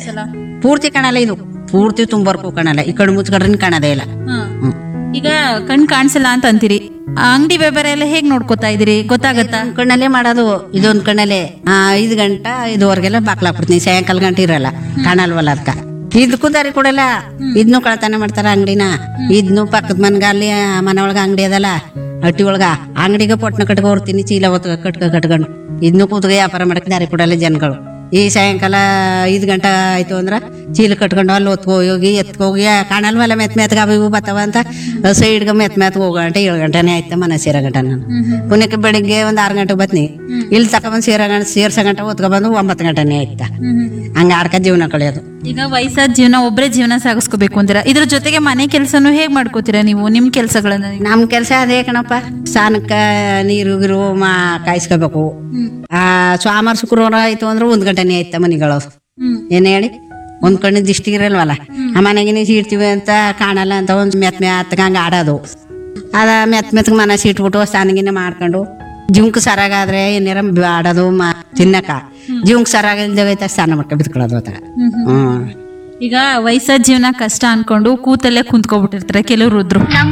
ಕಾಣಿಸಲ್ಲ ಪೂರ್ತಿ ಕಾಣಲ್ಲ ಇದು ಪೂರ್ತಿ ತುಂಬರ್ಕು ಕಾಣಲ್ಲ ಈ ಕಣ್ಣು ಮುಚ್ಕೊಂಡ್ರೆ ಕಾಣದೇ ಇಲ್ಲ ಹ್ಮ್. ಈಗ ಕಣ್ ಕಾಣಿಸಲ್ಲ ಅಂತ ಅಂತೀರಿ ಆ ಅಂಗಡಿ ವ್ಯಾಪಾರ ಎಲ್ಲ ಹೇಗ್ ನೋಡ್ಕೋತಾ ಇದೀರಿ ಗೊತ್ತಾಗತ್ತಾ ಒಂದ್ ಕಣ್ಣಲ್ಲೇ ಮಾಡೋದು ಇದೊಂದ್ ಕಣ್ಣಲ್ಲೇ ಆ, ಐದು ಗಂಟೆ ಐದುವರೆಗೆಲ್ಲ ಬಾಕ್ಲಾಕ್ಬಿಡ್ತೀನಿ ಸಾಯಂಕಾಲ ಗಂಟೆ ಇರಲ್ಲ ಕಾಣಲ್ವಲ್ಲ ಅದಕ್ಕ ಇದಕ್ಕೂ ದಾರಿ ಕೊಡಲ್ಲ ಇದ್ನು ಕಳ್ತನ ಮಾಡ್ತಾರ ಅಂಗಡಿನ ಇದ್ನು ಪಕ್ಕದ ಮನ್ಗ ಅಲ್ಲಿ ಆ ಮನೆ ಒಳಗ ಅಂಗಡಿ ಅದಲ್ಲ ಹಟ್ಟಿ ಒಳಗ ಅಂಗಡಿಗೆ ಪೊಟ್ನ ಕಟ್ಕೊ ಹೊರ್ತೀನಿ ಚೀಲ ಹೊತ್ಕ ಕಟ್ಕ ಕಟ್ಕೊಂಡು ಇದ್ನು ಕೂತ್ಗೆ ವ್ಯಾಪಾರ ಮಾಡಕ್ ದಾರಿ ಕೊಡಲ್ಲ ಜನಗಳು ಈ ಸಾಯಂಕಾಲ ಐದು ಗಂಟೆ ಆಯ್ತು ಅಂದ್ರ ಚೀಲ ಕಟ್ಕೊಂಡು ಅಲ್ಲಿ ಹೊತ್ಕೊ ಹೋಗಿ ಎತ್ಕೊ ಹೋಗಿ ಕಾಣಲ್ವಲ್ಲ ಮೆತ್ ಮೆತ್ಗ ಅವು ಇವು ಬತ್ತಾವ ಅಂತ ಸೈಡ್ಗೆ ಮೆತ್ ಮೆತ್ ಹೋಗೋ ಗಂಟೆ ಏಳು ಗಂಟೆನೇ ಆಯ್ತು ಮನೆ ಸೇರೋ ಗಂಟೆ ನಾನು ಪುನಕ್ಕೆ ಬೆಳಿಗ್ಗೆ ಒಂದ್ ಆರು ಗಂಟೆಗೆ ಬತ್ನಿ ಇಲ್ಲಿ ತಕೊಂಡ್ ಸೇರ ಗಂಟೆ ಸೇರ್ಸೋ ಗಂಟೆ ಬಂದು ಒಂಬತ್ತು ಗಂಟೆನೇ ಆಯ್ತಾ ಹಂಗ ಆಡ್ಕ ಜೀವನ ಕಳೆಯೋದು ಈಗ ವಯಸ್ಸಾದ ಜೀವನ ಒಬ್ಬರೇ ಜೀವನ ಸಾಗಿಸ್ಕೋಬೇಕು ಅಂತೀರಾ ಇದ್ರ ಜೊತೆಗೆ ಮನೆ ಕೆಲಸನೂ ಹೇಗ್ ಮಾಡ್ಕೋತೀರಾ ನೀವು ನಿಮ್ ಕೆಲಸಗಳನ್ನ ನಮ್ ಕೆಲ್ಸ ಅದೇ ಕಣಪ್ಪ ಸಾನಕ್ಕ ನೀರು ಗಿರು ಮಾ ಕಾಯಿಸ್ಕೋಬೇಕು ಆ ಸೋಮವಾರ ಶುಕ್ರವಾರ ಆಯ್ತು ಅಂದ್ರೆ ಒಂದ್ ಗಂಟೆನೇ ಆಯ್ತಾ ಮನಿಗಳು ಏನ್ ಹೇಳಿ ಒಂದ್ ಕಣ್ಣು ದಿಷ್ಟಿ ಇರಲ್ವಲ್ಲ ಆ ಮನೆಗೆ ನೀವು ಸೀಡ್ತೀವಿ ಅಂತ ಕಾಣಲ್ಲ ಅಂತ ಒಂದ್ ಮೆತ್ ಮೆತ್ತಗ ಹಂಗ ಆಡೋದು ಅದ ಮೆತ್ ಮೆತ್ಗ ಮನ ಸೀಟ್ಬಿಟ್ಟು ಸ್ನಾನಗಿನ ಮಾಡ್ಕೊಂಡು ಜೀವಕ್ ಸರಾಗಾದ್ರೆ ಏನಾರ ಆಡೋದು ಮಾ ತಿನ್ನಕ ಜೀವಕ್ ಸರಾಗಿಲ್ದೋಗೈತೆ ಸ್ನಾನ ಮಾಡ್ಕೊಂಡು ಬಿತ್ಕೊಳ್ಳೋದು ಅತ್ತಾಗ ಹ್ಮ್ ಈಗ ವಯಸ್ಸಾದ ಜೀವನ ಕಷ್ಟ ಅನ್ಕೊಂಡು ಕೂತಲ್ಲೇ ಕುಂತ್ಕೊಬಿಟ್ಟಿರ್ತಾರೆ ಕೆಲವ್ರು